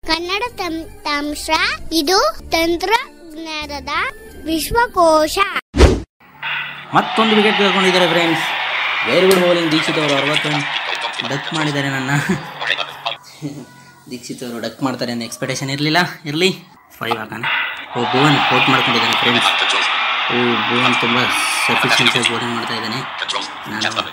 ಕನ್ನಡ ತಂತ್ರಾಂಶ ಇದು ತಂತ್ರಜ್ಞಾನದ ವಿಶ್ವಕೋಶ ಮತ್ತೊಂದು ವಿಕೆಟ್ ಕಳ್ಕೊಂಡಿದ್ದಾರೆ friends very good bowling Dikshit ಅವರು ಅರವತ್ತು ಡಕ್ ಮಾಡಿದ್ದಾರೆ ನನ್ನ ದೀಕ್ಷಿತ್ ಅವರು ಡಕ್ ಮಾಡ್ತಾರೆ ಅನ್ನೋ ಎಕ್ಸ್ಪೆಕ್ಟೇಷನ್ ಇರಲಿಲ್ಲ ಇರಲಿ ಫೈವ್ ಹಾಕೋಣ ಓ ಭುವನ್ ಔಟ್ ಮಾಡ್ಕೊಂಡಿದ್ದಾನೆ ಫ್ರೆಂಡ್ಸ್ ಓ ಭುವನ್ ತುಂಬ ಸಫಿಷಿಯೆಂಟ್ ಆಗಿ ಬೌಲಿಂಗ್ ಮಾಡ್ತಾ ಇದ್ದಾನೆ ನಾನು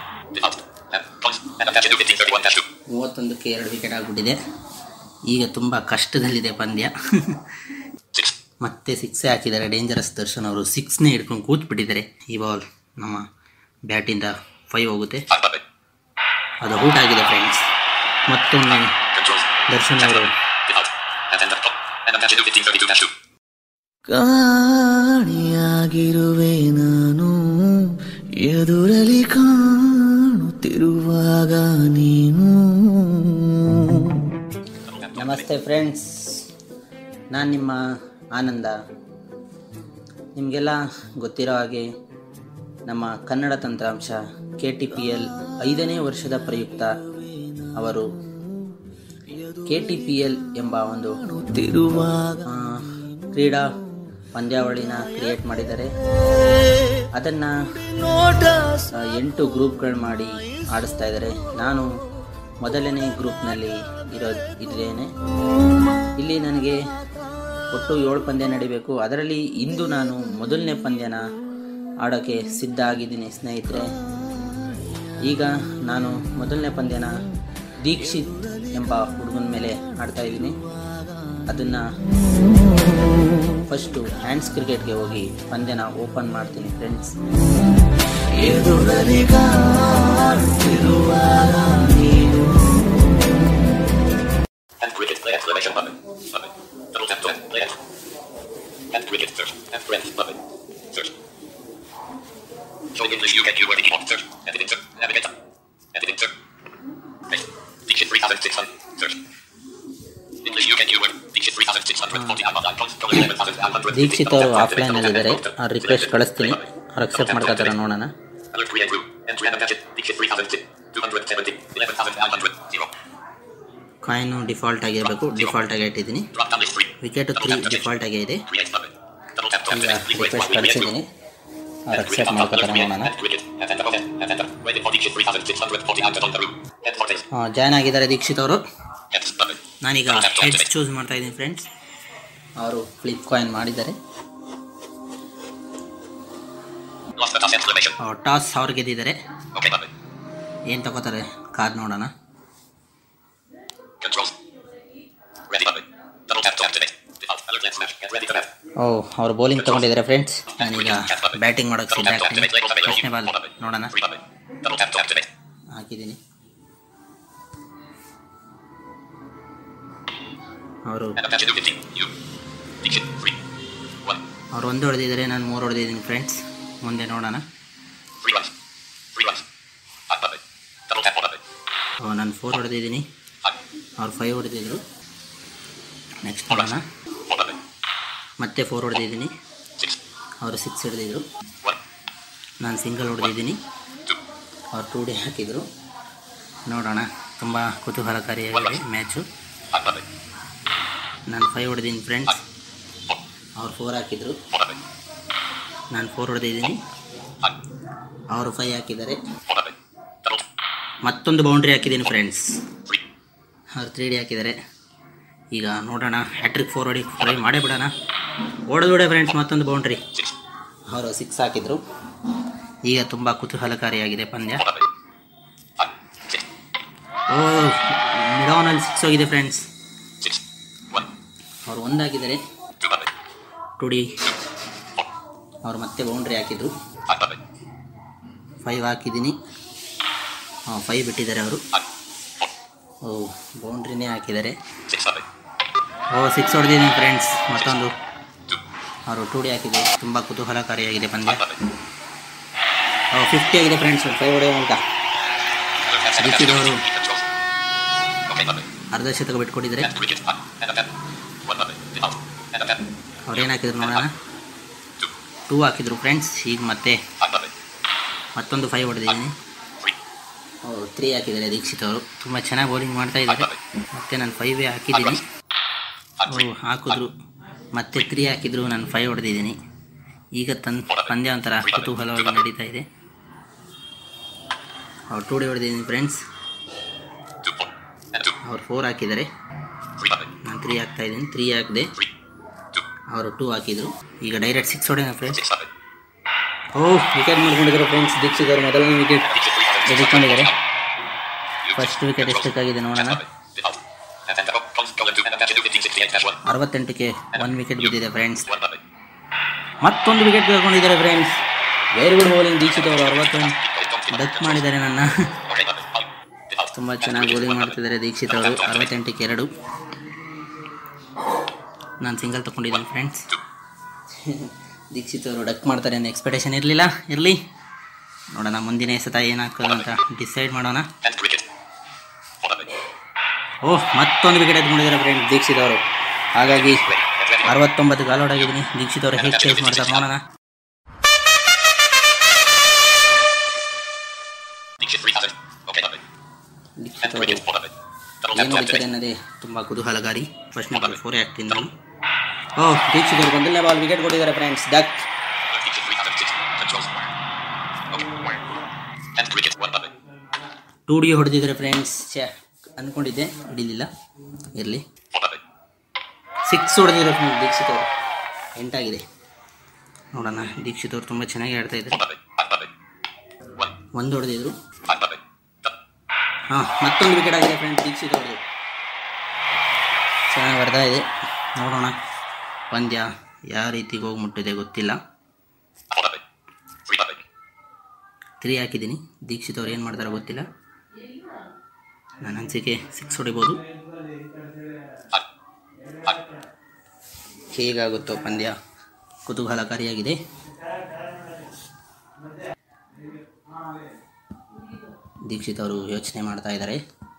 ಮೂವತ್ತೊಂದಕ್ಕೆ ಎರಡು ವಿಕೆಟ್ ಆಗಿಬಿಟ್ಟಿದೆ ಈಗ ತುಂಬ ಕಷ್ಟದಲ್ಲಿದೆ ಪಂದ್ಯ ಮತ್ತೆ ಸಿಕ್ಸೇ ಹಾಕಿದ್ದಾರೆ ಡೇಂಜರಸ್ ದರ್ಶನ್ ಅವರು ಸಿಕ್ಸ್ನೇ ಹಿಡ್ಕೊಂಡು ಕೂತ್ಬಿಟ್ಟಿದ್ದಾರೆ ಈ ಬಾಲ್ ನಮ್ಮ ಬ್ಯಾಟಿಂದ ಫೈವ್ ಹೋಗುತ್ತೆ ಅದು ಔಟ್ ಆಗಿದೆ ಫ್ರೆಂಡ್ಸ್ ಮತ್ತೊಮ್ಮೆ ದರ್ಶನ್ ಅವರು ಕಾಣಿಯಾಗಿರುವೆ ನಾನು ಎದುರಲಿ ಕಾಣುತ್ತಿರುವಾಗ ನೀನು ನಮಸ್ತೆ ಫ್ರೆಂಡ್ಸ್ ನಾನು ನಿಮ್ಮ ಆನಂದ ನಿಮಗೆಲ್ಲ ಗೊತ್ತಿರೋ ಹಾಗೆ ನಮ್ಮ ಕನ್ನಡ ತಂತ್ರಾಂಶ ಕೆ ಟಿ ಪಿ ಎಲ್ ಐದನೇ ವರ್ಷದ ಪ್ರಯುಕ್ತ ಅವರು ಕೆ ಟಿ ಪಿ ಎಲ್ ಎಂಬ ಒಂದು ತಿರುವಾಗ ಆ, ಕ್ರೀಡಾ ಪಂದ್ಯಾವಳಿನ ಕ್ರಿಯೇಟ್ ಮಾಡಿದ್ದಾರೆ ಅದನ್ನು ನೋಟ ಎಂಟು ಗ್ರೂಪ್ಗಳು ಮಾಡಿ ಆಡಿಸ್ತಾ ಇದ್ದಾರೆ ನಾನು ಮೊದಲನೇ ಗ್ರೂಪ್ನಲ್ಲಿ ಇರೋ ಇದ್ದೇನೆ ಇಲ್ಲಿ ನನಗೆ ಒಟ್ಟು ಏಳು ಪಂದ್ಯ ನಡಿಬೇಕು ಅದರಲ್ಲಿ ಇಂದು ನಾನು ಮೊದಲನೇ ಪಂದ್ಯನ ಆಡೋಕ್ಕೆ ಸಿದ್ಧ ಆಗಿದ್ದೀನಿ ಸ್ನೇಹಿತರೆ ಈಗ ನಾನು ಮೊದಲನೇ ಪಂದ್ಯನ ದೀಕ್ಷಿತ್ ಎಂಬ ಹುಡುಗನ ಮೇಲೆ ಆಡ್ತಾ ಇದ್ದೀನಿ ಅದನ್ನು ಫಸ್ಟು ಹ್ಯಾಂಡ್ಸ್ ಕ್ರಿಕೆಟ್ಗೆ ಹೋಗಿ ಪಂದ್ಯನ ಓಪನ್ ಮಾಡ್ತೀನಿ ಫ್ರೆಂಡ್ಸ್ ಎದುರಲಿ ಕಾಣುತ್ತಿರುವಾಗ ನೀನು And cricket play exclamation button. Button. Double tap to play it. And cricket search. And friends button. Search. Showing English you can keyword keyboard search. Edit insert. Navigator. Edit insert. Paste. Dixit 3600. Search. English you can keyword. Dixit 3640 up up points. Total 11,100. Dixit ಅವರು ಆಫ್ಲೈನಲ್ಲಿದ್ದಾರೆ ಅವ್ರು request ಕಳಿಸ್ತೀನಿ ಅವ್ರು accept ಮಾಡ್ಕೋತಾರೆ ನೋಡೋಣ Alert create group. Entry and gadget. Dixit 3006. 270. 11,900. 0. Coin default ಆಗಿರಬೇಕು default ಆಗಿ ಇಟ್ಟಿದ್ದೀನಿ Drop down list 3. Wicket three default ಆಗೇ ಇದೆ Create button. Double tap to ಈಗ activate. Please wait request while we create group. ಕಳಿಸಿದ್ದೀನಿ ಅವ್ರು ಅಕ್ಸೆಪ್ಟ್ ಮಾಡ್ಕೋತಾರೆ ನೋಡೋಣ ಜಾಯ್ನ್ ಆಗಿದ್ದಾರೆ ದೀಕ್ಷಿತ್ ಅವರು ನಾನೀಗ ಹೆಡ್ಸ್ ಚೂಸ್ ಮಾಡ್ತಾ ಇದ್ದೀನಿ ಫ್ರೆಂಡ್ಸ್ ಅವರು ಫ್ಲಿಪ್ ಕಾಯಿನ್ ಮಾಡಿದ್ದಾರೆ ಟಾಸ್ ಅವ್ರು ಗೆದ್ದಿದ್ದಾರೆ ಏನು ತಗೋತಾರೆ ಕಾದ್ ನೋಡೋಣ ಓ ಅವ್ರು ಬೌಲಿಂಗ್ ತಗೊಂಡಿದ್ದಾರೆ ಫ್ರೆಂಡ್ಸ್ ನಾನೀಗ ಬ್ಯಾಟಿಂಗ್ ಮಾಡೋಕ್ಕೆ ಸಿದ್ಧ ಆಗ್ತೀನಿ ಪ್ರಶ್ನೆ ಬಾಲ್ ನೋಡೋಣ ಹಾಕಿದ್ದೀನಿ ಅವರು ಅವ್ರು ಒಂದು ಹೊಡೆದಿದ್ದಾರೆ ನಾನು ಮೂರು ಹೊಡೆದಿದ್ದೀನಿ ಫ್ರೆಂಡ್ಸ್ ಮುಂದೆ ನೋಡೋಣ ಓ, ನಾನು ಫೋರ್ ಹೊಡೆದಿದ್ದೀನಿ ಅವ್ರು ಫೈವ್ ಹೊಡೆದಿದ್ರು ನೆಕ್ಸ್ಟ್ ನೋಡೋಣ ಮತ್ತೆ ಫೋರ್ ಹೊಡೆದಿದ್ದೀನಿ ಅವರು ಸಿಕ್ಸ್ ಹೊಡೆದಿದ್ರು ನಾನು ಸಿಂಗಲ್ ಹೊಡೆದಿದ್ದೀನಿ ಅವ್ರು ಟೂ ಡೇ ಹಾಕಿದರು ನೋಡೋಣ ತುಂಬ ಕುತೂಹಲಕಾರಿಯಾಗಿದೆ ಮ್ಯಾಚು ನಾನು ಫೈವ್ ಹೊಡೆದಿದ್ದೀನಿ ಫ್ರೆಂಡ್ಸ್ ಅವ್ರು ಫೋರ್ ಹಾಕಿದರು ನಾನು ಫೋರ್ ಹೊಡೆದಿದ್ದೀನಿ ಅವರು ಫೈವ್ ಹಾಕಿದ್ದಾರೆ ಮತ್ತೊಂದು ಬೌಂಡ್ರಿ ಹಾಕಿದ್ದೀನಿ ಫ್ರೆಂಡ್ಸ್ ಅವ್ರು ತ್ರೀ ಡಿ ಹಾಕಿದ್ದಾರೆ ಈಗ ನೋಡೋಣ ಹ್ಯಾಟ್ರಿಕ್ ಫೋರ್ ಹೊಡಿ ಟ್ರೈ ಮಾಡೇ ಬಿಡೋಣ ಓಡೋದು ಫ್ರೆಂಡ್ಸ್ ಮತ್ತೊಂದು ಬೌಂಡ್ರಿ ಅವರು ಸಿಕ್ಸ್ ಹಾಕಿದರು ಈಗ ತುಂಬ ಕುತೂಹಲಕಾರಿಯಾಗಿದೆ ಪಂದ್ಯ ಓ ಮಿಡೋನಲ್ಲಿ ಸಿಕ್ಸ್ ಹೋಗಿದೆ ಫ್ರೆಂಡ್ಸ್ ಅವ್ರು ಒಂದು ಹಾಕಿದ್ದಾರೆ ಟು ಡಿ ಅವ್ರು ಮತ್ತೆ ಬೌಂಡ್ರಿ ಹಾಕಿದರು ಫೈವ್ ಹಾಕಿದ್ದೀನಿ ಹಾಂ ಫೈವ್ ಬಿಟ್ಟಿದ್ದಾರೆ ಅವರು ಓ ಬೌಂಡ್ರಿನೇ ಹಾಕಿದ್ದಾರೆ ಓ ಸಿಕ್ಸ್ ಹೊಡೆದಿದ್ದೀನಿ ಫ್ರೆಂಡ್ಸ್ ಮತ್ತೊಂದು ಅವರು ಟೂ ಡಿ ಹಾಕಿದೆ ತುಂಬ ಕುತೂಹಲಕಾರಿಯಾಗಿದೆ ಪಂದ್ಯ ಓ ಫಿಫ್ಟಿ ಆಗಿದೆ ಫ್ರೆಂಡ್ಸ್ ಫೈವ್ ಹೊಡೆಯೋ ಮೂಲಕ ಅರ್ಧ ಶತಕ ಬಿಟ್ಕೊಟ್ಟಿದ್ದಾರೆ ಅವ್ರು ಏನು ಹಾಕಿದ್ರು ನೋಡೋಣ ಟೂ ಹಾಕಿದ್ರು ಫ್ರೆಂಡ್ಸ್ ಈಗ ಮತ್ತೆ ಮತ್ತೊಂದು ಫೈವ್ ಹೊಡೆದಿದ್ದೀನಿ ತ್ರೀ ಹಾಕಿದ್ದಾರೆ ದೀಕ್ಷಿತ್ ಅವರು ತುಂಬ ಚೆನ್ನಾಗಿ ಬೌಲಿಂಗ್ ಮಾಡ್ತಾ ಇದ್ದಾರೆ ಮತ್ತೆ ನಾನು ಫೈವೇ ಹಾಕಿದ್ದೀನಿ ಓ ಹಾಕಿದ್ರು ಮತ್ತೆ ತ್ರೀ ಹಾಕಿದ್ರು ನಾನು ಫೈವ್ ಹೊಡೆದಿದ್ದೀನಿ ಈಗ ತನ್ ಪಂದ್ಯ ಒಂಥರ ಕುತೂಹಲವಾಗಿ ನಡೀತಾ ಇದೆ ಅವ್ರು ಟೂ ಡಿ ಹೊಡೆದಿದ್ದೀನಿ friends Two four. And two. ಅವ್ರು ಫೋರ್ ಹಾಕಿದ್ದಾರೆ Three button. ನಾನು ತ್ರೀ ಹಾಕ್ತಾ ಇದ್ದೀನಿ ತ್ರೀ ಹಾಕಿದೆ Three. Two. ಅವರು ಟೂ ಹಾಕಿದ್ರು ಈಗ ಡೈರೆಕ್ಟ್ ಸಿಕ್ಸ್ ಹೊಡೆಯೋಣ ಫ್ರೆಂಡ್ಸ್ Six button. ಓ ವಿಕೆಟ್ ಮಾಡ್ಕೊಂಡಿದ್ದಾರೆ ಫ್ರೆಂಡ್ಸ್ ದೀಕ್ಷಿತ್ ಅವರು ಮೊದಲನೇ ವಿಕೆಟ್ Feature three button. ಎದುರ್ಕೊಂಡಿದ್ದಾರೆ ಫಸ್ಟ್ ವಿಕೆಟ್ ಎಷ್ಟಕ್ಕಾಗಿದೆ ನೋಡೋಣ Default. And then the close colon two and attach into 1568 dash one. ಅರವತ್ತೆಂಟಕ್ಕೆ ಒನ್ ವಿಕೆಟ್ ಬಿದ್ದಿದೆ ಫ್ರೆಂಡ್ಸ್ One button. ಮತ್ತೊಂದು ವಿಕೆಟ್ ಕಳ್ಕೊಂಡಿದ್ದಾರೆ friends very good bowling Dikshit ಅವರು ಅರವತ್ತೊಂದು ಡಕ್ ಮಾಡಿದ್ದಾರೆ ನನ್ನ Okay button. Five. Default. ತುಂಬ ಚೆನ್ನಾಗಿ ಬೌಲಿಂಗ್ ಮಾಡ್ತಿದ್ದಾರೆ ದೀಕ್ಷಿತ್ ಅವರು ಅರವತ್ತೆಂಟಕ್ಕೆ ಎರಡು ನಾನು ಸಿಂಗಲ್ ತೊಗೊಂಡಿದ್ದೀನಿ ಫ್ರೆಂಡ್ಸ್ ದೀಕ್ಷಿತ್ ಅವರು ಡಕ್ ಮಾಡ್ತಾರೆ ಅನ್ನೋ ಎಕ್ಸ್ಪೆಕ್ಟೇಷನ್ ಇರಲಿಲ್ಲ ಇರಲಿ ನೋಡೋಣ ಮುಂದಿನ ಎಸೆತ ಏನಾಗ್ತದೆ ಅಂತ ಡಿಸೈಡ್ ಮಾಡೋಣ And cricket. Four button. ಓಹ್ ಮತ್ತೊಂದು ವಿಕೆಟ್ ಎತ್ಕೊಂಡಿದ್ದಾರೆ ಫ್ರೆಂಡ್ಸ್ ದೀಕ್ಷಿತ್ ಅವರು ಹಾಗಾಗಿ ಅರವತ್ತೊಂಬತ್ತು ಗಾಲ್ ಹೊಡಾಗಿದ್ದೀನಿ ದೀಕ್ಷಿತ್ ಅವರು ಹೇಗೆ ಚೇಸ್ ಮಾಡ್ತಾರೆ ನೋಡೋಣ Feature three button. Okay button. Dixit And ಅವರು cricket. Four button. Double tap ಏನು to ಹೊಡಿತಾರೆ activate. ಅನ್ನೋದೇ ತುಂಬ ಕುತೂಹಲಕಾರಿ ಫಸ್ಟ್ ಬಾಲ್ ಫೋರೇ ಹಾಕ್ತೀನಿ ನಾನು ಓಹ್ ದೀಕ್ಷಿತ್ ಅವರು ಮೊದಲನೇ ಬಾಲ್ ವಿಕೆಟ್ ಕೊಟ್ಟಿದ್ದಾರೆ friends duck Feature three button. Six. Controls. Okay. And cricket. One button. Two ಡಿ ಹೊಡೆದಿದ್ದಾರೆ ಫ್ರೆಂಡ್ಸ್ ಛೇ ಅಂದ್ಕೊಂಡಿದ್ದೆ ಹಿಡಿಲಿಲ್ಲ ಇರಲಿ Four button. ಸಿಕ್ಸ್ ಹೊಡೆದಿದ್ದಾರೆ ಫ್ರೆಂಡ್ಸ್ ದೀಕ್ಷಿತ್ ಅವರು ಎಂಟಾಗಿದೆ ನೋಡೋಣ ದೀಕ್ಷಿತ್ ಅವರು ತುಂಬ ಚೆನ್ನಾಗಿ ಆಡ್ತಾ ಇದ್ದಾರೆ Four button. Five button. One. ಒಂದು ಹೊಡೆದಿದ್ರು Five button. Done. ಹಾಂ ಮತ್ತೊಂದು ವಿಕೆಟ್ ಆಗಿದೆ ಫ್ರೆಂಡ್ಸ್ ದೀಕ್ಷಿತ್ ಅವರು ಚೆನ್ನಾಗಿ ಬರ್ತಾ ಇದೆ ನೋಡೋಣ ಪಂದ್ಯ ಯಾವ ರೀತಿಗೆ ಹೋಗಿ ಮುಟ್ಟಿದೆ ಗೊತ್ತಿಲ್ಲ Four button. Three button. Three ಹಾಕಿದ್ದೀನಿ ದೀಕ್ಷಿತ್ ಅವ್ರು ಏನು ಮಾಡ್ತಾರೋ ಗೊತ್ತಿಲ್ಲ ನನ್ನ ಅನಿಸಿಕೆ ಸಿಕ್ಸ್ ಹೊಡಿಬೋದು Five. Five. ಹೇಗಾಗುತ್ತೋ ಪಂದ್ಯ ಕುತೂಹಲಕಾರಿಯಾಗಿದೆ ದೀಕ್ಷಿತ್ ಅವರು ಯೋಚನೆ ಮಾಡ್ತಾ ಇದ್ದಾರೆ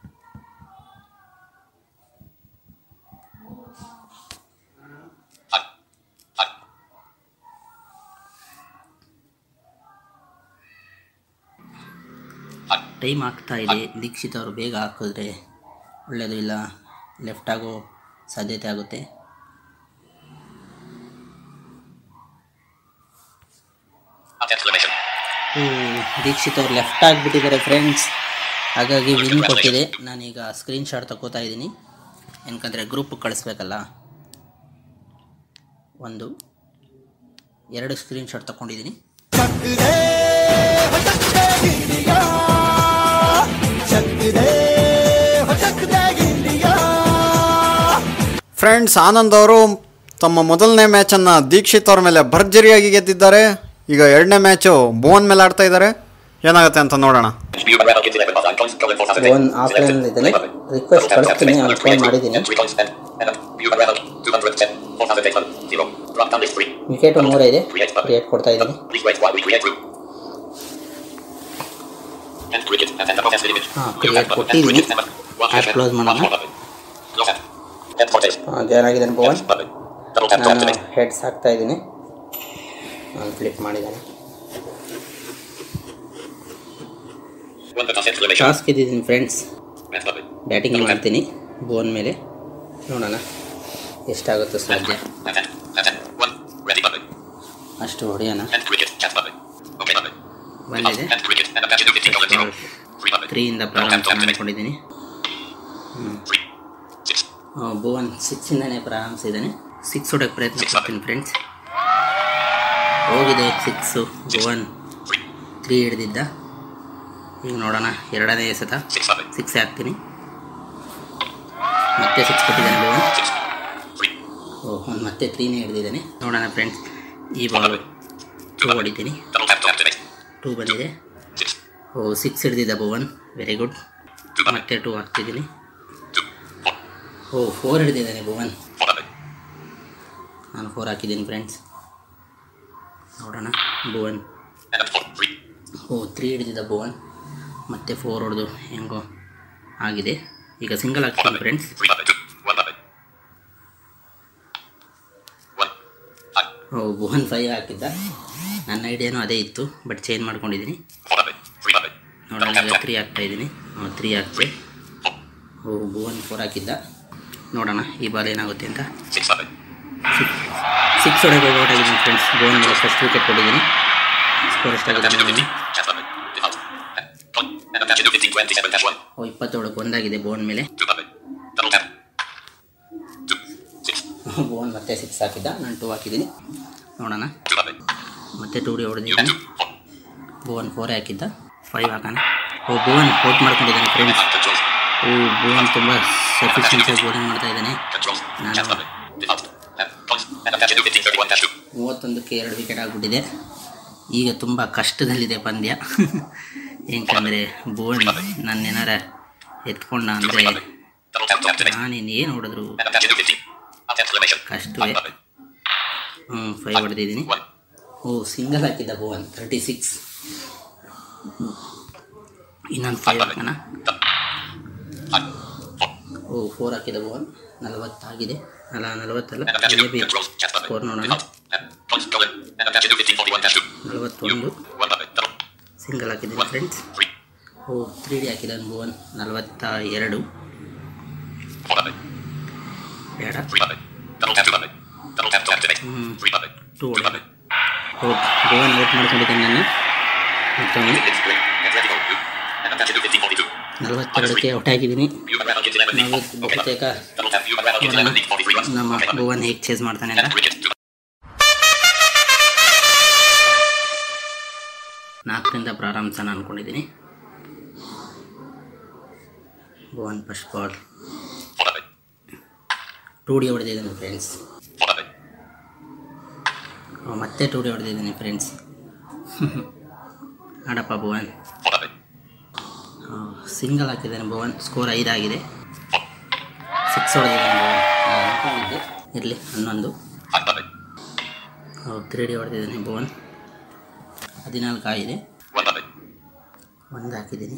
Five. Five. Five. ಟೈಮ್ ಆಗ್ತಾ ಇದೆ ದೀಕ್ಷಿತ್ ಅವರು ಬೇಗ ಹಾಕಿದ್ರೆ ಒಳ್ಳೆಯದು ಇಲ್ಲ ಲೆಫ್ಟ್ ಆಗೋ ಸಾಧ್ಯತೆ ಆಗುತ್ತೆ At exclamation. ಓ, ದೀಕ್ಷಿತ್ ಅವ್ರು ಲೆಫ್ಟ್ ಆಗಿಬಿಟ್ಟಿದ್ದಾರೆ ಫ್ರೆಂಡ್ಸ್ ಹಾಗಾಗಿ ವಿನ್ ಕೊಟ್ಟಿದೆ ನಾನೀಗ ಸ್ಕ್ರೀನ್ ಶಾಟ್ ತಗೋತಾ ಇದ್ದೀನಿ ಏನಕಂದರೆ ಗ್ರೂಪ್ ಕಳಿಸ್ಬೇಕಲ್ಲ ಒಂದು ಎರಡು ಸ್ಕ್ರೀನ್ ಶಾಟ್ ತಗೊಂಡಿದ್ದೀನಿ ಫ್ರೆಂಡ್ಸ್ ಆನಂದ್ ಅವರು ತಮ್ಮ ಮೊದಲನೇ ಮ್ಯಾಚನ್ನು ದೀಕ್ಷಿತ್ ಅವ್ರ ಮೇಲೆ ಭರ್ಜರಿಯಾಗಿ ಗೆದ್ದಿದ್ದಾರೆ ಈಗ ಎರಡನೇ ಮ್ಯಾಚು ಭುವನ್ ಮೇಲೆ ಆಡ್ತಾ ಇದ್ದಾರೆ ಏನಾಗುತ್ತೆ ಅಂತ ನೋಡೋಣ View and Red Kids 11 button. Coins. Colon 4008. Bhuvan offline ಅಲ್ಲಿ ಇದ್ದಾನೆ. Request ಕಳಿಸ್ತೀನಿ, ಅವ್ನು phone ಮಾಡಿದ್ದೀನಿ. And three coins. And, and, view and Red 210. 4008. Zero. Drop down list three. Wicket ಮೂರೇ ಇದೆ ಕ್ರಿಯೇಟ್ ಕೊಡ್ತಾ ಇದ್ದೀನಿ Please wait while we create group. And cricket. And then the podcast image. Ah, View create and button. And ಕೊಟ್ಟಿದ್ದೀನಿ. cricket. And button. One Add and close one ಮಾಡೋಣ. more button. Close and. And fortes. Join ಆಗಿದ್ದಾನೆ Bhuvan And button. Double tap to ನಾನು activate. Heads ಹಾಕ್ತಾ ಇದ್ದೀನಿ ನಾನು flip ಮಾಡಿದ್ದಾನೆ One button exclamation. Task ಇದ್ದೀನಿ friends And button. Batting Double tap. ಮಾಡ್ತೀನಿ ಭುವನ್ ಮೇಲೆ ನೋಡೋಣ ಎಷ್ಟಾಗುತ್ತೋ And ಸಾಧ್ಯ and then and then one. Ready button. ಅಷ್ಟು ಹೊಡೆಯೋಣ And cricket. Chat button. Okay button. ಬಂದಿದೆ And cricket. And attach into 15 colon zero. Three button. ತ್ರೀಯಿಂದ Double ಪ್ರಾರಂಭ tap to activate. ಮಾಡ್ಕೊಂಡಿದ್ದೀನಿ Three. Six. ಭುವನ್ ಸಿಕ್ಸಿಂದನೇ ಪ್ರಾರಂಭಿಸಿದ್ದಾನೆ ಸಿಕ್ಸ್ ಹೊಡೋಕ್ಕೆ ಪ್ರಯತ್ನ ಪಡ್ತೀನಿ ಫ್ರೆಂಡ್ಸ್ ಹೋಗಿದೆ ಸಿಕ್ಸು ಭುವನ್ Three. ತ್ರೀ ಹಿಡ್ದಿದ್ದ ಈಗ ನೋಡೋಣ ಎರಡನೇ ಎಸೆತ Six button. ಸಿಕ್ಸ್ ಹಾಕ್ತೀನಿ ಮತ್ತೆ ಸಿಕ್ಸ್ ಕೊಟ್ಟಿದ್ದಾನೆ ಭುವನ್ Six. Three. ಓ ಅವ್ನು ಮತ್ತೆ ತ್ರೀನೇ ಹಿಡ್ದಿದ್ದಾನೆ ನೋಡೋಣ ಫ್ರೆಂಡ್ಸ್ ಈ ಬಾಲು ಟೂ ಹೊಡಿತೀನಿ Double tap to activate. Two ಬಂದಿದೆ Six. ಓ ಸಿಕ್ಸ್ ಹಿಡ್ದಿದ್ದ Bhuvan very good Two button. ಮತ್ತೆ ಟೂ ಹಾಕ್ತಿದ್ದೀನಿ Two. Four. ಓ ಫೋರ್ ಹಿಡ್ದಿದ್ದಾನೆ ಭುವನ್ Four button. ನಾನು ಫೋರ್ ಹಾಕಿದ್ದೀನಿ ಫ್ರೆಂಡ್ಸ್ ನೋಡೋಣ Bhuvan And then four. Three. ಓ ತ್ರೀ ಹಿಡಿದಿದ್ದ ಭುವನ್ ಮತ್ತೆ ಫೋರ್ ಹೊಡೆದು ಹೆಂಗೋ ಆಗಿದೆ ಈಗ ಸಿಂಗಲ್ Four ಹಾಕ್ತೀನಿ button. Friends Three button. Two. One button. One. Five. ಓ ಭುವನ್ ಫೈವ್ ಹಾಕಿದ್ದ ನನ್ನ ಐಡಿಯಾನು ಅದೇ ಇತ್ತು ಬಟ್ ಚೇಂಜ್ ಮಾಡ್ಕೊಂಡಿದ್ದೀನಿ Four button. Three button. ನೋಡೋಣ Double tap ಈಗ to ತ್ರೀ ಹಾಕ್ತಾ ಇದ್ದೀನಿ ತ್ರೀ ಹಾಕ್ತೆ Four. ಓ ಭುವನ್ ಫೋರ್ ಹಾಕಿದ್ದ ನೋಡೋಣ ಈ ಬಾಲ್ ಏನಾಗುತ್ತೆ ಅಂತ Six five. ಸಿಕ್ಸ್ ಹೊಡೆಗೆ ಔಟ್ ಆಗಿದ್ದೀನಿ ಫ್ರೆಂಡ್ಸ್ ಗೋನ್ ಮೇಲೆ ಫಸ್ಟ್ ವಿಕೆಟ್ ಕೊಟ್ಟಿದ್ದೀನಿ ಸ್ಕೋರ್ ಎಷ್ಟಾಗಿದೆ Captain to ನೋಡೋಣ. 15. Chance five. Default. Point. And captain to 15 27 dash 1. ಓ ಇಪ್ಪತ್ತೇಳಕ್ಕೆ ಒಂದಾಗಿದೆ ಬೋನ್ ಮೇಲೆ Two five. Double tap. Two. Six. ಬೋನ್ ಮತ್ತೆ ಸಿಕ್ಸ್ ಹಾಕಿದ್ದ ನಾನು ಟೂ ಹಾಕಿದ್ದೀನಿ ನೋಡೋಣ Two five. ಮತ್ತೆ ಟೂ ಡಿ You ಹೊಡೆದಿದ್ದಾನೆ two. Four. ಬೋನ್ ಫೋರೇ ಹಾಕಿದ್ದ ಫೈವ್ ಹಾಕೋಣ ಓ ಬೋನ್ ಔಟ್ ಮಾಡ್ಕೊಂಡಿದ್ದಾನೆ ಫ್ರೆಂಡ್ಸ್ Controls. ಓ ಬೋನ್ ತುಂಬ ಸಫಿಷಿಯನ್ಸಿಯಾಗಿ ಬೋಲಿಂಗ್ ಮಾಡ್ತಾ ಇದ್ದಾನೆ Controls. No, Chance no. five. Default. And points. And captain to 15 31 dash 2. ಮೂವತ್ತೊಂದಕ್ಕೆ ಎರಡು ವಿಕೆಟ್ ಆಗಿಬಿಟ್ಟಿದೆ ಈಗ ತುಂಬ ಕಷ್ಟದಲ್ಲಿದೆ ಪಂದ್ಯ ಏಕೆಂದರೆ ಬೋನ್ ನನ್ನ ಏನಾರ ಎತ್ಕೊಂಡ ಅಂದರೆ Double tap to activate. ನಾನಿನ್ನು ಏನು ಹೊಡೆದ್ರು And captain to 15. Up exclamation. ಕಷ್ಟವೇ Five five. ಹ್ಞೂ ಫೈವ್ ಹೊಡೆದಿದ್ದೀನಿ One. ಓ ಸಿಂಗಲ್ ಹಾಕಿದ್ದ ಬೋನ್ ತರ್ಟಿ ಸಿಕ್ಸ್ ಇನ್ನೊಂದು ಫೈವ್ ಹಾಕೋಣ Five. Four. ಓ ಫೋರ್ ಹಾಕಿದ ಬೋನ್ ನಲವತ್ತಾಗಿದೆ ಅಲ್ಲ ನಲವತ್ತಲ್ಲ And captain ಮೇ to ಬಿ controls. Chance five. ಸ್ಕೋರ್ ನೋಡೋಣ Default. And points. Golden. And captain to 15 41 dash 2. ನಲವತ್ತೊಂದು One five. Double. ಸಿಂಗಲ್ ಹಾಕಿದ್ದೀನಿ ಫ್ರೆಂಡ್ಸ್ Three. ಓ ತ್ರೀ ಡಿ ಹಾಕಿದ್ದಾನೆ ಬೋನ್ ನಲವತ್ತ ಎರಡು Four five. ಬೇಡ Three five. Double tap two five. Double tap to activate. Hmm. Three five. Two Two ಹೊಡೆದ five. ಓ ಬೋನ್ ಔಟ್ ಮಾಡ್ಕೊಂಡಿದ್ದೇನೆ ನಾನು ಮತ್ತೊಮ್ಮೆ It's great. Get ready for you. And captain to 15 42. ನಲವತ್ತೆರಡಕ್ಕೆ ಔಟ್ ಆಗಿದ್ದೀನಿ You have Randall Kids 11 league. ನಾವು Okay. ಬಹುತೇಕ Double tap. You have Randall Kids 11 league 43 runs. ನಮ್ಮ Okay. ಭುವನ್ ಹೇಗೆ ಚೇಸ್ ಮಾಡ್ತಾನೆ And ಅಂತ cricket. Two. ನಾಲ್ಕರಿಂದ ಪ್ರಾರಂಭಿಸೋಣ ಅಂದ್ಕೊಂಡಿದ್ದೀನಿ Bhuvan first ball Four five. Two ಡಿ ಹೊಡೆದಿದ್ದೀನಿ ಫ್ರೆಂಡ್ಸ್ Four five. ಮತ್ತೆ ಟೂ ಡಿ ಹೊಡೆದಿದ್ದೀನಿ ಫ್ರೆಂಡ್ಸ್ ಆಡಪ್ಪ ಭುವನ್ Four five. ಸಿಂಗಲ್ ಹಾಕಿದ್ದಾನೆ ಭುವನ್ ಸ್ಕೋರ್ ಐದಾಗಿದೆ ಸಿಕ್ಸ್ ಹೊಡೆದಿದ್ದಾನೆ ಭುವನ್ ನಾನು ಅನ್ಕೊಂಡಿದ್ದೆ ಇರಲಿ ಹನ್ನೊಂದು Five five. ತ್ರೀ ಡಿ ಹೊಡೆದಿದ್ದಾನೆ ಭುವನ್ ಹದಿನಾಲ್ಕು ಆಗಿದೆ One five. ಒಂದು ಹಾಕಿದ್ದೀನಿ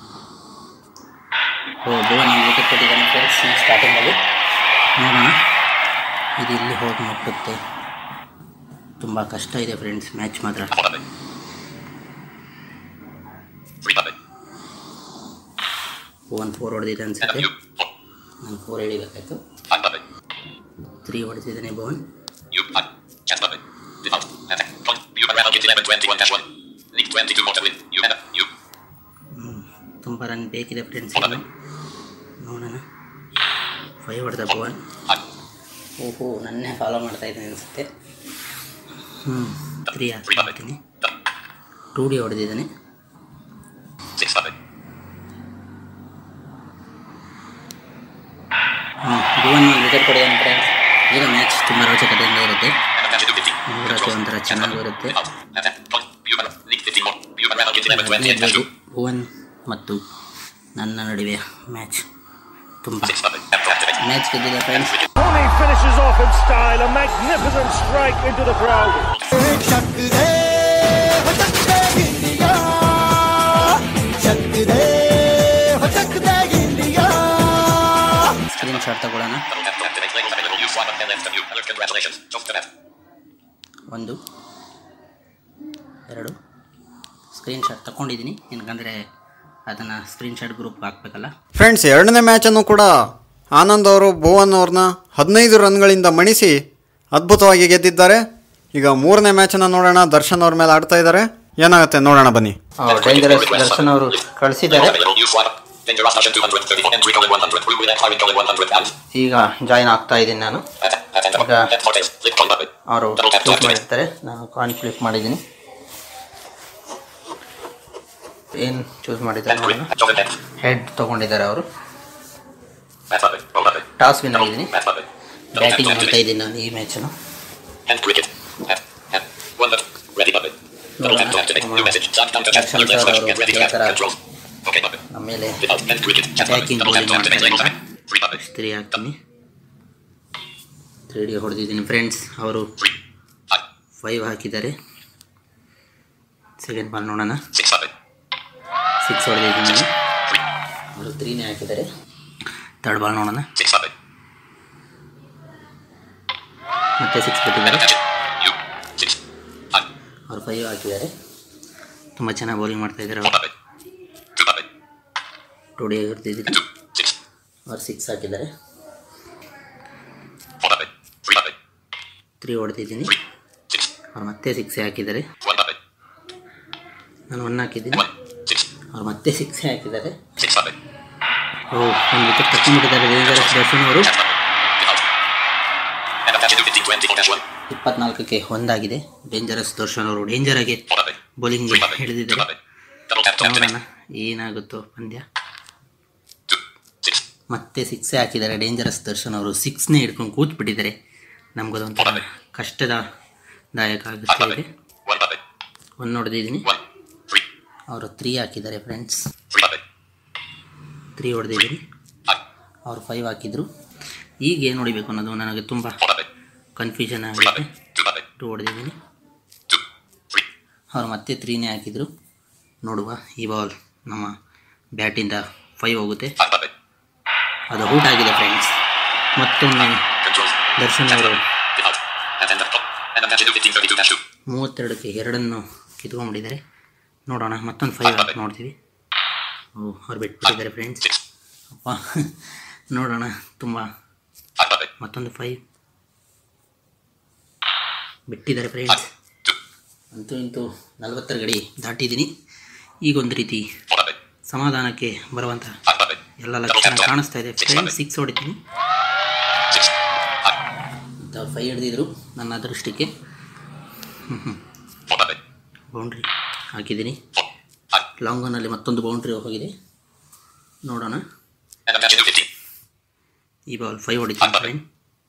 ಓ ಭುವನ್ ಒಂದು ವಿಕೆಟ್ ಕೊಟ್ಟಿದ್ದಾನೆ ಫ್ರೆಂಡ್ಸ್ ಸ್ಟಾರ್ಟಿಂಗಲ್ಲಿ ನೋಡೋಣ ಇದು ಇಲ್ಲಿ ಹೋಗಿ ಮುಟ್ಟುತ್ತೆ ತುಂಬ ಕಷ್ಟ ಇದೆ ಫ್ರೆಂಡ್ಸ್ ಮ್ಯಾಚ್ ಮಾತ್ರ Four five. Three five. Bhuvan four ಹೊಡೆದಿದೆ And ಅನಿಸುತ್ತೆ you. Four. ನಾನು ಫೋರ್ ಹಿಡಿಬೇಕಾಯ್ತು Five five. ತ್ರೀ ಹೊಡೆದಿದ್ದಾನೆ Bhuvan You. Five. Chance five. Default. Attack. Point. You have Randall Kids 11 21 dash 1. League 22 more to win. You and you. ತುಂಬ run ಬೇಕಿದೆ friends ಹೌದಾ? ನೋಡೋಣ five ಹೊಡೆದ ಭುವನ್ Five. ಓಹೋ ನನ್ನೇ ಫಾಲೋ ಮಾಡ್ತಾ ಇದ್ದೀನಿ ಅನಿಸುತ್ತೆ ಹ್ಞೂ ತ್ರೀ ಹಾಕ್ತೀನಿ ಟೂ ಡಿ ಹೊಡೆದಿದ್ದಾನೆ Six five. ಹ್ಞೂ ಭುವನ್ ಒಂದು ವಿಕೆಟ್ ಕೊಡಿದಾನೆ ಫ್ರೆಂಡ್ಸ್ ಈಗ ಮ್ಯಾಚ್ ತುಂಬ ರೋಚಕತೆಯಿಂದ ಇರುತ್ತೆ And captain to 15. ನೋಡೋಕ್ಕೆ ಒಂಥರ ಚೆನ್ನಾಗೂ ಇರುತ್ತೆ Default. Attack. Point. You have League 15 more. You have Randall Kids 11 20 dash ಹದಿನೈದು 2. ಭುವನ್ ಮತ್ತು ನನ್ನ ನಡುವೆ ಮ್ಯಾಚ್ ತುಂಬ Six five. Tap to activate. Match ಗೆದ್ದಿದೆ friends Tony finishes off in style, a magnificent strike into the crowd. Screen shot ತಗೊಳ್ಳೋಣ Double tap to activate. Labels available. You swipe up and left of you. Alert. Congratulations. Just to that. ಒಂದು ಎರಡು screen shot ತಗೊಂಡಿದ್ದೀನಿ ಏನಕಂದರೆ ಅದನ್ನು screen shot group ಹಾಕಬೇಕಲ್ಲ friends ಎರಡನೇ ಮ್ಯಾಚನ್ನು ಕೂಡ ಆನಂದ್ ಅವರು ಭುವನ್ ಅವ್ರನ್ನ ಹದಿನೈದು ರನ್ಗಳಿಂದ ಮಣಿಸಿ ಅದ್ಭುತವಾಗಿ ಗೆದ್ದಿದ್ದಾರೆ ಈಗ ಮೂರನೇ ಮ್ಯಾಚನ್ನು ನೋಡೋಣ ದರ್ಶನ್ ಅವ್ರ ಮೇಲೆ ಆಡ್ತಾ ಇದ್ದಾರೆ ಏನಾಗುತ್ತೆ ನೋಡೋಣ ಬನ್ನಿ ಡೇಂಜರಸ್ ದರ್ಶನ್ ಅವರು ಕಳಿಸಿದ್ದಾರೆ Available. You swipe up. Danger Russian 234. Entry colon 100. Blue with Harry colon 100. And. ಈಗ ಜಾಯ್ನ್ ಆಗ್ತಾ iದ್ದೀನಿ ನಾನು Attack. Attack. Okay. Attack. Fortes. Flip colon button. ಅವರು Double tap to click activate. ಮಾಡಿರ್ತಾರೆ ನಾನು ಕಾನ್ ಕ್ಲಿಕ್ ಮಾಡಿದ್ದೀನಿ ಏನು ಚೂಸ್ ಮಾಡಿದ್ದಾರೆ And quit. ನೋಡೋಣ Joven Pence. ಹೆಡ್ ತೊಗೊಂಡಿದ್ದಾರೆ ಅವರು Matt Buffett. Roll Buffett. Toss win ಆಗಿದ್ದೀನಿ Matt Buffett. Double tap ಬ್ಯಾಟಿಂಗ್ to ಮಾಡ್ತಾ activate. ಇದ್ದೀನಿ ನಾನು ಈ ಮ್ಯಾಚನ್ನು And cricket. And. And. One minute. Ready Buffett. Double tap to activate. New message. Time down to chat. Action Alert sir slash. ಅವರು Get ready to ಯಾವ chat. ಥರ Controls. Okay Buffett. ನಮ್ಮ ಮೇಲೆ Default. And cricket. Chat Buffett. Attacking Double tap to bowling activate. ಮಾಡ್ತಾ Labels available. Three Buffett. Three ಹಾಕ್ತೀನಿ three ಡಿ ಹೊಡೆದಿದ್ದೀನಿ friends ಅವರು Three. Five. ಫೈವ್ ಹಾಕಿದ್ದಾರೆ ಸೆಕೆಂಡ್ ಬಾಲ್ ನೋಡೋಣ Six Buffett. ಸಿಕ್ಸ್ ಹೊಡೆದಿದ್ದೀನಿ ನಾನು Three. ಅವರು ತ್ರೀನೇ ಹಾಕಿದ್ದಾರೆ ತರ್ಡ್ ಬಾಲ್ ನೋಡೋಣ Six Buffett. ಮತ್ತೆ ಸಿಕ್ಸ್ ಬಿಟ್ಟಿದ್ದಾರೆ And catch it. You. Six. Five. ಅವರು ಫೈವ್ ಹಾಕಿದ್ದಾರೆ ತುಂಬ ಚೆನ್ನಾಗಿ ಬೌಲಿಂಗ್ ಮಾಡ್ತಾ ಇದ್ದಾರೆ Four ಅವರು Buffett. Two Buffett. ಟು ಡಿ ಹೊಡೆದಿದ್ದೀನಿ And two. Six. ಅವ್ರು ಸಿಕ್ಸ್ ಹಾಕಿದ್ದಾರೆ ತ್ರೀ ಹೊಡೆದಿದ್ದೀನಿ Six. ಅವ್ರು ಮತ್ತೆ ಸಿಕ್ಸೆ ಹಾಕಿದ್ದಾರೆ One puppet. ನಾನು ಒನ್ ಹಾಕಿದ್ದೀನಿ One. Six. ಅವ್ರು ಮತ್ತೆ ಸಿಕ್ಸೆ ಹಾಕಿದ್ದಾರೆ Six puppet. ಓ ಒಂದು ವಿಕೆಟ್ ತಗೊಂಡ್ಬಿಟ್ಟಿದ್ದಾರೆ ಡೇಂಜರಸ್ ದರ್ಶನ್ ಅವರು Ten puppet. Get out. And attach into 15 20 for dash one. ಇಪ್ಪತ್ನಾಲ್ಕಕ್ಕೆ ಒಂದಾಗಿದೆ ಡೇಂಜರಸ್ ದರ್ಶನ್ ಅವರು ಡೇಂಜರ್ ಆಗಿ Four puppet. Bowling Three puppet. Two ಹಿಡಿದಿದ್ದಾರೆ puppet. Double tap to ನೋಡೋಣ activate. ಏನಾಗುತ್ತೋ ಪಂದ್ಯ Two. Six. ಮತ್ತೆ ಸಿಕ್ಸೇ ಹಾಕಿದ್ದಾರೆ ಡೇಂಜರಸ್ ದರ್ಶನ್ ಅವರು ಸಿಕ್ಸ್ನೇ ಹಿಡ್ಕೊಂಡು ಕೂತ್ಬಿಟ್ಟಿದ್ದಾರೆ ನಮಗದೊಂಥರ ಕಷ್ಟದ ದಾಯಕ Five ಆಗುತ್ತಾ ಇದೆ puppet. One puppet. ಒಂದು ನೋಡಿದ್ದೀನಿ One. Three. ಅವರು ತ್ರೀ ಹಾಕಿದ್ದಾರೆ ಫ್ರೆಂಡ್ಸ್ Three puppet. ತ್ರೀ ಹೊಡೆದಿದ್ದೀನಿ Five. ಅವರು ಫೈವ್ ಹಾಕಿದ್ರು ಈಗ ಏನು ಹೊಡಿಬೇಕು ಅನ್ನೋದು ನನಗೆ ತುಂಬ Four puppet. ಕನ್ಫ್ಯೂಷನ್ Three ಆಗುತ್ತೆ puppet. Two puppet. ಟು ಹೊಡೆದಿದ್ದೀನಿ Two. Three. ಅವ್ರು ಮತ್ತೆ ತ್ರೀನೇ ಹಾಕಿದ್ರು ನೋಡುವ ಈ ಬಾಲ್ ನಮ್ಮ ಬ್ಯಾಟಿಂದ ಫೈವ್ ಹೋಗುತ್ತೆ Five puppet. ಅದು ಔಟ್ ಆಗಿದೆ ಫ್ರೆಂಡ್ಸ್ ಮತ್ತೊಮ್ಮೆ Controls. ದರ್ಶನ್ ಅವರು Get out. And then the top. And attach into 15 32 dash two. ಮೂವತ್ತೆರಡಕ್ಕೆ ಎರಡನ್ನು ಕಿತ್ಕೊಂಡ್ಬಿಟ್ಟಿದ್ದಾರೆ ನೋಡೋಣ ಮತ್ತೊಂದು ಫೈವ್ ಹಾಕಿ ನೋಡ್ತೀವಿ ಓ ಅವ್ರು ಬಿಟ್ಬಿಟ್ಟಿದ್ದಾರೆ ಫ್ರೆಂಡ್ಸ್ Six. ಅಪ್ಪ ನೋಡೋಣ ತುಂಬ Five puppet. ಮತ್ತೊಂದು ಫೈವ್ ಬಿಟ್ಟಿದ್ದಾರೆ ಫ್ರೆಂಡ್ಸ್ Two. ಅಂತೂ ಇಂತೂ ನಲವತ್ತರ ಗಡಿ ದಾಟಿದ್ದೀನಿ ಈಗ ಒಂದು ರೀತಿ Four puppet. ಸಮಾಧಾನಕ್ಕೆ ಬರುವಂಥ Five puppet. ಎಲ್ಲ ಲಕ್ಷಣ ಕಾಣಿಸ್ತಾ ಇದೆ ಫ್ರೆಂಡ್ಸ್ ಸಿಕ್ಸ್ ಹೊಡಿತೀನಿ Six. Five. ಅವ್ರು ಫೈ ಹಿಡಿದಿದ್ರು ನನ್ನ ಅದೃಷ್ಟಕ್ಕೆ Four puppet. ಬೌಂಡ್ರಿ ಹಾಕಿದ್ದೀನಿ Four. Five. ಲಾಂಗ್ ಆನಲ್ಲಿ ಮತ್ತೊಂದು ಬೌಂಡ್ರಿ ಹೋಗಿದೆ ನೋಡೋಣ And attach into 15. ಈ ಬಾಲ್ ಫೈವ್ ಹೊಡಿತೀನಿ ಫ್ರೆಂಡ್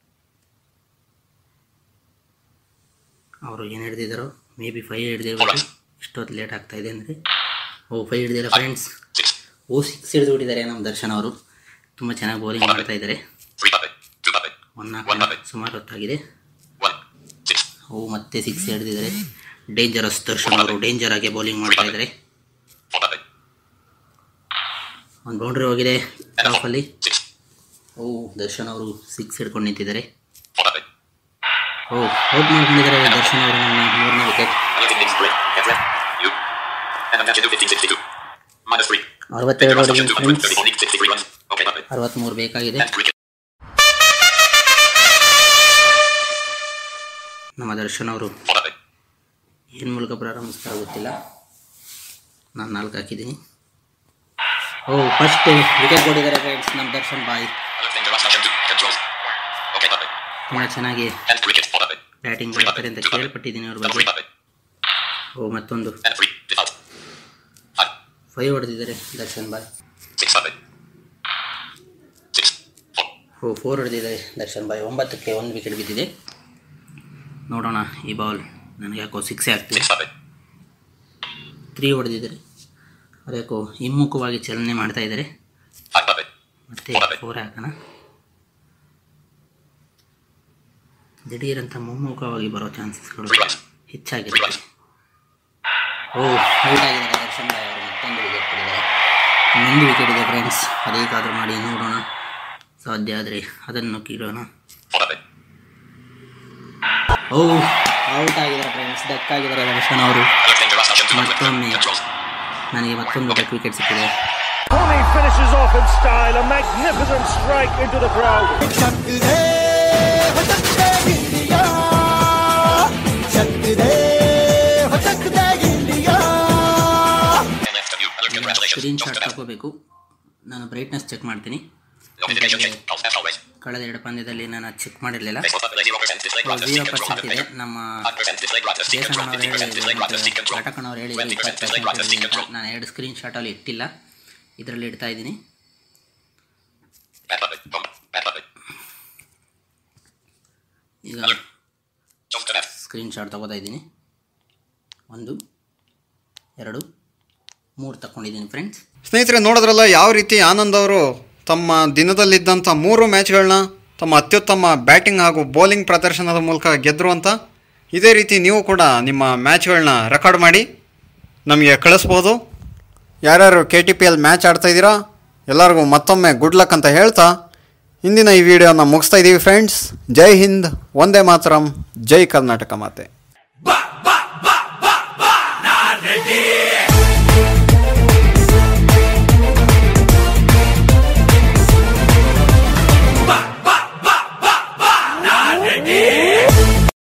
ಅವರು ಏನು ಹಿಡ್ದಿದ್ದಾರೋ ಮೇ ಬಿ ಫೈವ್ ಹಿಡ್ದಿರ್ಬೋದು ಇಷ್ಟೊತ್ತು ಲೇಟ್ ಆಗ್ತಾ ಇದೆ ಅಂದರೆ ಓ ಫೈವ್ ಹಿಡ್ದಿಲ್ಲ ಫ್ರೆಂಡ್ಸ್ Six. ಓ ಸಿಕ್ಸ್ ಹಿಡಿದು ಬಿಟ್ಟಿದ್ದಾರೆ ನಮ್ಮ ದರ್ಶನ್ ಅವರು ತುಂಬ ಚೆನ್ನಾಗಿ ಬೌಲಿಂಗ್ ಮಾಡ್ತಾ ಇದ್ದಾರೆ Three puppet. Two puppet. One One ನಾಲ್ಕು puppet. ಸುಮಾರು ಹೊತ್ತಾಗಿದೆ One. Six. ಓ ಮತ್ತೆ ಸಿಕ್ಸ್ ಹಿಡಿದಿದ್ದಾರೆ ಡೇಂಜರಸ್ ದರ್ಶನ್ ಅವರು ಡೇಂಜರ್ ಆಗಿ ಬೌಲಿಂಗ್ ಮಾಡ್ತಾ ಇದ್ದಾರೆ Four puppet. ಒಂದು ಬೌಂಡ್ರಿ ಹೋಗಿದೆ And a ಟಾಪಲ್ಲಿ four. Six. ಓ ದರ್ಶನ್ ಅವರು ಸಿಕ್ಸ್ ಹಿಡ್ಕೊಂಡು ನಿಂತಿದ್ದಾರೆ Four puppet. ಓ ಔಟ್ ಮಾಡ್ಕೊಂಡಿದ್ದಾರೆ ದರ್ಶನ್ ಅವರು ನನ್ನ ಮೂರನೇ wicket Anything needs break. Get left. You. And attach into 15 62. Minus three. ಅರವತ್ತೆರಡು ಹೊಡೆದಿದ್ದೀನಿ friends 34 need 63 runs. Okay, puppet. ಅರವತ್ತ್ಮೂರು ಬೇಕಾಗಿದೆ And cricket. ನಮ್ಮ ದರ್ಶನ್ ಅವರು Four puppet. ಏನು ಮೂಲಕ ಪ್ರಾರಂಭಿಸ್ತಾರೋ ಗೊತ್ತಿಲ್ಲ ನಾನು ನಾಲ್ಕು ಹಾಕಿದ್ದೀನಿ ಓ ಫಸ್ಟ್ ವಿಕೆಟ್ ಕೊಟ್ಟಿದ್ದಾರೆ ಫ್ರೆಂಡ್ಸ್ ನಮ್ಮ ದರ್ಶನ್ ಬಾಯ್ Other thing, the last action two. Controls. Okay, puppet. ತುಂಬ ಚೆನ್ನಾಗಿ And cricket. Four puppet. Batting ಮಾಡ್ತಾರೆ ಅಂತ ಕೇಳ್ಪಟ್ಟಿದ್ದೀನಿ ಅವ್ರ Double ಬಗ್ಗೆ three puppet. ಓ ಮತ್ತೊಂದು And three. Get out. Five. Five ಹೊಡೆದಿದ್ದಾರೆ Darshan boy Six puppet. Six. Four. ಓ ಫೋರ್ ಹೊಡೆದಿದ್ದಾರೆ ದರ್ಶನ್ ಬಾಯ್ ಒಂಬತ್ತಕ್ಕೆ ಒಂದು ವಿಕೆಟ್ ಬಿದ್ದಿದೆ ನೋಡೋಣ ಈ ಬಾಲ್ ನನಗೆ ಯಾಕೋ ಸಿಕ್ಸೇ ಆಗ್ತಿದೆ Six puppet. ತ್ರೀ ಹೊಡೆದಿದ್ದಾರೆ ಅವ್ರು ಯಾಕೋ ಹಿಮ್ಮುಖವಾಗಿ ಚಲನೆ ಮಾಡ್ತಾ ಇದ್ದಾರೆ Five puppet. ಮತ್ತೆ ಫೋರ್ ಹಾಕೋಣ ದಿಢೀರಂತ ಮುಮ್ಮುಖವಾಗಿ ಬರೋ ಚಾನ್ಸಸ್ಗಳು Three runs. ಹೆಚ್ಚಾಗಿರುತ್ತೆ ಓ ಔಟ್ ಆಗಿದ್ದಾರೆ ದರ್ಶನ್ ಬಾಯ್ ಅವರು ಮತ್ತೊಂದು ವಿಕೆಟ್ ಪಡೆದಿದ್ದಾರೆ ಇನ್ನೊಂದು ವಿಕೆಟ್ ಇದೆ ಫ್ರೆಂಡ್ಸ್ ಅದೇಕಾದರೂ ಮಾಡಿ ನೋಡೋಣ ಸಾಧ್ಯ ಆದರೆ ಅದನ್ನು ಕೀಳೋಣ Four puppet. ಓ ಔಟ್ ಆಗಿದ್ದಾರೆ ಫ್ರೆಂಡ್ಸ್ ದಕ್ಕಾಗಿದ್ದಾರೆ ದರ್ಶನ್ ಅವರು Other thing, the last action two. ಮತ್ತೊಮ್ಮೆ Controls. ನನಗೆ ಮತ್ತೊಂದು ಡಕ್ ವಿಕೆಟ್ ಸಿಕ್ಕಿದೆ Dhoni finishes off in style, a magnificent strike into the crowd. And left of you. Other congratulations. Screen Don't shot step out. ತಗೋಬೇಕು ನಾನು brightness check ಮಾಡ್ತೀನಿ Notification change. Pulse as always. ಕಳೆದ ಎರಡು ಪಂದ್ಯದಲ್ಲಿ ನಾನು check ಮಾಡಿರಲಿಲ್ಲ Facebook button, 0% display brightness. Zero Control percent ಇದೆ 100 ನಮ್ಮ 5% display brightness. Seek control. ದೇಶಣ್ಣನವರು 50% display brightness. Seek control. ಘಟಕನವ್ರು ಹೇಳಿದ್ರು 20% ಇಪ್ಪತ್ತು display brightness. Seek percent control. ನಾನು ಎರಡು ಸ್ಕ್ರೀನ್ ಶಾಟಲ್ಲಿ ಇಟ್ಟಿಲ್ಲ ಇದರಲ್ಲಿ ಇಡ್ತಾ ಇದ್ದೀನಿ Bad puppet. Boom. Bad puppet. ಈಗ Jump to left. Screenshot ತಗೋತಾ ಇದ್ದೀನಿ ಒಂದು ಎರಡು ಮೂರು ತಗೊಂಡಿದ್ದೀನಿ ಫ್ರೆಂಡ್ಸ್ ಸ್ನೇಹಿತರೆ ನೋಡಿದ್ರಲ್ಲ ಯಾವ ರೀತಿ ಆನಂದ್ ಅವರು ತಮ್ಮ ದಿನದಲ್ಲಿದ್ದಂಥ ಮೂರು ಮ್ಯಾಚ್ಗಳನ್ನ ತಮ್ಮ ಅತ್ಯುತ್ತಮ ಬ್ಯಾಟಿಂಗ್ ಹಾಗೂ ಬೌಲಿಂಗ್ ಪ್ರದರ್ಶನದ ಮೂಲಕ ಗೆದ್ದರು ಅಂತ ಇದೇ ರೀತಿ ನೀವು ಕೂಡ ನಿಮ್ಮ ಮ್ಯಾಚ್ಗಳನ್ನ ರೆಕಾರ್ಡ್ ಮಾಡಿ ನಮಗೆ ಕಳಿಸ್ಬೋದು ಯಾರ್ಯಾರು K T P L match ಆಡ್ತಾಯಿದ್ದೀರಾ ಎಲ್ಲರಿಗೂ ಮತ್ತೊಮ್ಮೆ ಗುಡ್ ಲಕ್ ಅಂತ ಹೇಳ್ತಾ ಇಂದಿನ ಈ ವಿಡಿಯೋನ ಮುಗಿಸ್ತಾ ಇದ್ದೀವಿ ಫ್ರೆಂಡ್ಸ್ ಜೈ ಹಿಂದ್ ಒಂದೇ ಮಾತರಂ ಜೈ ಕರ್ನಾಟಕ ಮಾತೆ